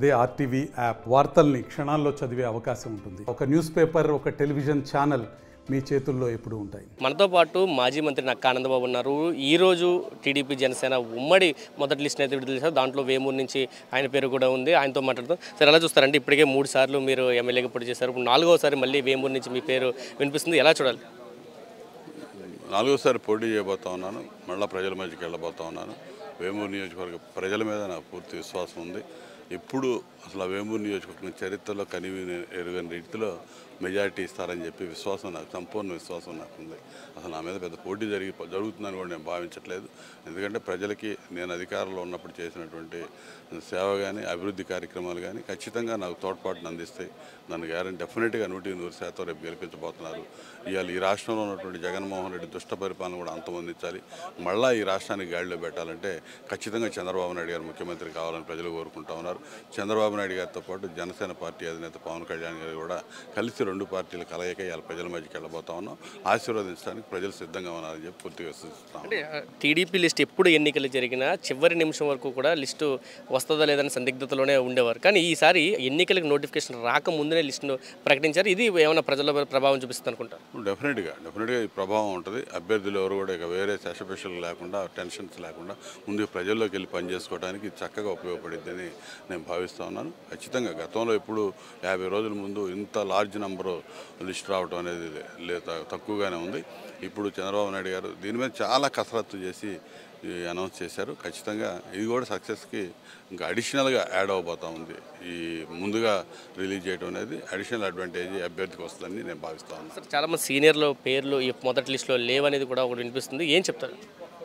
అదే RTV app వార్తల్ని క్షణాల్లో చదివే అవకాశం ఉంటుంది ఒక న్యూస్ పేపర్ ఒక టెలివిజన్ ఛానల్ మీ చేతుల్లో ఎప్పుడూ ఉంటాయి మనతో పాటు మాజీ మంత్రి నక్కా ఆనందబాబు ఉన్నారు ఈ రోజు టీడీపీ జనసేన ఉమ్మడి మొదటి లిస్ట్ అయితే విడుదల చేశారు దాంట్లో వేమూరు నుంచి ఆయన పేరు కూడా ఉంది ఆయనతో మాట్లాడుతాం సార్ ఎలా చూస్తారంటే ఇప్పటికే మూడు సార్లు మీరు ఎమ్మెల్యేగా పోటీ చేశారు ఇప్పుడు నాలుగోసారి మళ్ళీ వేమూరు నుంచి మీ పేరు వినిపిస్తుంది ఎలా చూడాలి నాలుగోసారి పోటీ చేయబోతా ఉన్నాను మళ్ళీ ప్రజల మధ్యకి వెళ్ళబోతా ఉన్నాను వేమూరు నియోజకవర్గ ప్రజల మీద నాకు పూర్తి విశ్వాసం ఉంది ఇప్పుడు అసలు ఆ వేమూరు నియోజకవర్గం చరిత్రలో కనివి ఎరుగని రీతిలో మెజారిటీ ఇస్తారని చెప్పి విశ్వాసం నాకు సంపూర్ణ విశ్వాసం నాకు ఉంది అసలు నా మీద పెద్ద పోటీ జరిగి జరుగుతుందని కూడా నేను భావించట్లేదు ఎందుకంటే ప్రజలకి నేను అధికారంలో ఉన్నప్పుడు చేసినటువంటి సేవ కానీ అభివృద్ధి కార్యక్రమాలు కానీ ఖచ్చితంగా నాకు తోడ్పాటును అందిస్తాయి నన్ను గ్యారెంటీ డెఫినెట్గా నూటికి నూరు శాతం రేపు గెలిపించబోతున్నారు ఇవాళ ఈ రాష్ట్రంలో ఉన్నటువంటి జగన్మోహన్ రెడ్డి దుష్ట పరిపాలన కూడా అంతమొందించాలి మళ్ళా ఈ రాష్ట్రానికి గాడిలో పెట్టాలంటే ఖచ్చితంగా చంద్రబాబు నాయుడు గారు ముఖ్యమంత్రి కావాలని ప్రజలు కోరుకుంటా ఉన్నారు చంద్రబాబు నాయుడు గారితో పాటు జనసేన పార్టీ అధినేత పవన్ కళ్యాణ్ గారు కూడా కలిసి రెండు పార్టీలు కలయిక ఇవాళ ప్రజల మధ్యకి వెళ్ళబోతా ఉన్నాం ఆశీర్వదించడానికి ప్రజలు సిద్ధంగా ఉన్నారని చెప్పి పూర్తిగా విశ్వసిస్తాం అంటే టీడీపీ లిస్ట్ ఎప్పుడు ఎన్నికలు జరిగినా చివరి నిమిషం వరకు కూడా లిస్టు వస్తుందా లేదని సందిగ్ధతలోనే ఉండేవారు కానీ ఈసారి ఎన్నికలకు నోటిఫికేషన్ రాకముందునే లిస్టును ప్రకటించారు ఇది ఏమైనా ప్రజల ప్రభావం చూపిస్తుంది అనుకుంటారు డెఫినెట్గా డెఫినెట్గా ఈ ప్రభావం ఉంటుంది అభ్యర్థులు ఎవరు కూడా ఇక వేరే శశపెషలు లేకుండా టెన్షన్స్ లేకుండా ముందు ప్రజల్లోకి వెళ్ళి పనిచేసుకోవడానికి ఇది చక్కగా ఉపయోగపడిద్దని నేను భావిస్తూ ఉన్నాను ఖచ్చితంగా గతంలో ఎప్పుడు యాభై రోజుల ముందు ఇంత లార్జ్ నెంబరు లిస్ట్ రావడం అనేది లే త- తక్కువగానే ఉంది ఇప్పుడు చంద్రబాబు నాయుడు గారు దీని మీద చాలా కసరత్తు చేసి ఈ అనౌన్స్ చేశారు ఖచ్చితంగా ఇది కూడా సక్సెస్కి ఇంకా అడిషనల్గా యాడ్ అవబోతా ఉంది ఈ ముందుగా రిలీజ్ చేయడం అనేది అడిషనల్ అడ్వాంటేజ్ అభ్యర్థికి వస్తుందని నేను భావిస్తా ఉన్నాను సార్ చాలామంది సీనియర్లు పేర్లు ఈ మొదటి లిస్టులో లేవనేది కూడా ఒకటి వినిపిస్తుంది ఏం చెప్తారు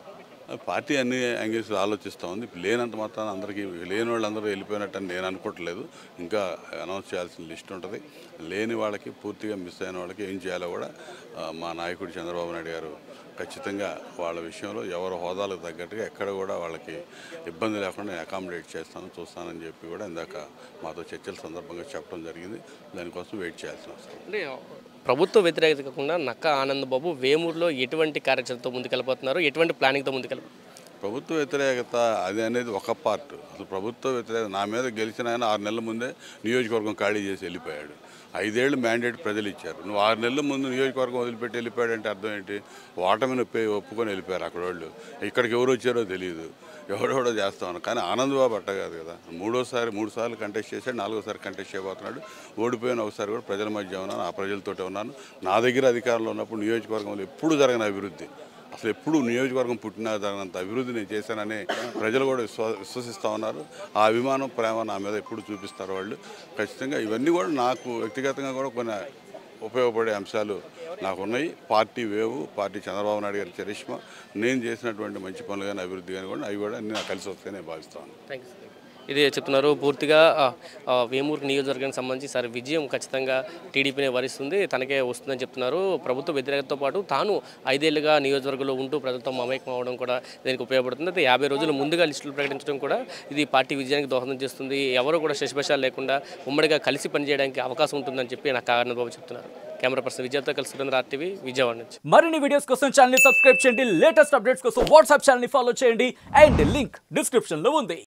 పార్టీ అన్ని యాంగిల్స్ ఆలోచిస్తూ ఉంది లేనంత మాత్రాన అందరికీ లేని వాళ్ళందరూ వెళ్ళిపోయినట్టు అని నేను అనుకోవట్లేదు ఇంకా అనౌన్స్ చేయాల్సిన లిస్ట్ ఉంటుంది లేని వాళ్ళకి పూర్తిగా మిస్ అయిన వాళ్ళకి ఏం చేయాలో కూడా ఆ, మా నాయకుడు చంద్రబాబు నాయుడు గారు ఖచ్చితంగా వాళ్ళ విషయంలో ఎవరి హోదాలకు తగ్గట్టుగా ఎక్కడ కూడా వాళ్ళకి ఇబ్బంది లేకుండా నేను అకామిడేట్ చేస్తాను చూస్తానని చెప్పి కూడా ఇందాక మాతో చర్చల సందర్భంగా చెప్పడం జరిగింది దానికోసం వెయిట్ చేయాల్సిన అవసరం అంటే ప్రభుత్వ వ్యతిరేకత కాకుండా నక్క ఆనంద్ బాబు వేమూరులో ఎటువంటి కార్యాచరణతో ముందుకెళ్ళిపోతున్నారు ఎటువంటి ప్లానింగ్తో ముందుకెళ్ళి ప్రభుత్వ వ్యతిరేకత అది అనేది ఒక పార్ట్ అసలు ప్రభుత్వ వ్యతిరేకత నా మీద గెలిచిన ఆయన ఆరు నెలల ముందే నియోజకవర్గం ఖాళీ చేసి వెళ్ళిపోయాడు ఐదేళ్ళు మ్యాండేట్ ప్రజలు ఇచ్చారు నువ్వు ఆరు నెలల ముందు నియోజకవర్గం వదిలిపెట్టి వెళ్ళిపోయాడంటే అర్థం ఏంటి ఓటమిని ఒప్పి ఒప్పుకొని వెళ్ళిపోయారు అక్కడ వాళ్ళు ఇక్కడికి ఎవరు వచ్చారో తెలియదు ఎవడెవడో చేస్తా ఉన్నారు కానీ ఆనందబాబు అట్ట కాదు కదా మూడోసారి మూడు సార్లు కంటెస్ట్ చేశాడు నాలుగోసారి కంటెస్ట్ చేయబోతున్నాడు ఓడిపోయిన ఒకసారి కూడా ప్రజల మధ్య ఉన్నాను ఆ ప్రజలతోటే ఉన్నాను నా దగ్గర అధికారంలో ఉన్నప్పుడు నియోజకవర్గంలో ఎప్పుడు జరగని అభివృద్ధి అసలు ఎప్పుడు నియోజకవర్గం పుట్టినా జరగనంత అభివృద్ధి నేను చేశానని ప్రజలు కూడా విశ్వ విశ్వసిస్తూ ఉన్నారు ఆ అభిమానం ప్రేమ నా మీద ఎప్పుడు చూపిస్తారు వాళ్ళు ఖచ్చితంగా ఇవన్నీ కూడా నాకు వ్యక్తిగతంగా కూడా కొన్ని ఉపయోగపడే అంశాలు నాకు ఉన్నాయి party wave party Chandrababu Naidu గారి చరిష్మా నేను చేసినటువంటి మంచి పనులు కానీ అభివృద్ధి కానీ కూడా అవి కూడా అన్నీ నాకు కలిసి వస్తాయని నేను భావిస్తాను థ్యాంక్ యూ ఇది చెప్తున్నారు పూర్తిగా ఆ, ఆ, వేమూరు నియోజకవర్గానికి సంబంధించి సార్ విజయం ఖచ్చితంగా టీడీపీనే వరిస్తుంది తనకే వస్తుందని చెప్తున్నారు ప్రభుత్వ వ్యతిరేకతతో పాటు తాను ఐదేళ్లుగా నియోజకవర్గంలో ఉంటూ ప్రజలతో మమేకం అవడం కూడా దీనికి ఉపయోగపడుతుంది అయితే యాభై రోజులు ముందుగా లిస్టులు ప్రకటించడం కూడా ఇది పార్టీ విజయానికి దోహదం చేస్తుంది ఎవరు కూడా శశిభాషాలు లేకుండా ఉమ్మడిగా కలిసి పనిచేయడానికి అవకాశం ఉంటుందని చెప్పి నాకు ఆనందబాబు చెప్తున్నారు కెమెరా పర్సన్ విజయతో కలిసి సురేంద్ర ఆర్టీవీ విజయవాడ నుంచి మరిన్ని వీడియోస్ కోసం ఛానల్ ని సబ్స్క్రైబ్ చేయండి లేటెస్ట్ అప్డేట్స్ కోసం వాట్సాప్ ఛానల్ ని ఫాలో చేయండి అండ్ లింక్ డిస్క్రిప్షన్ లో ఉంది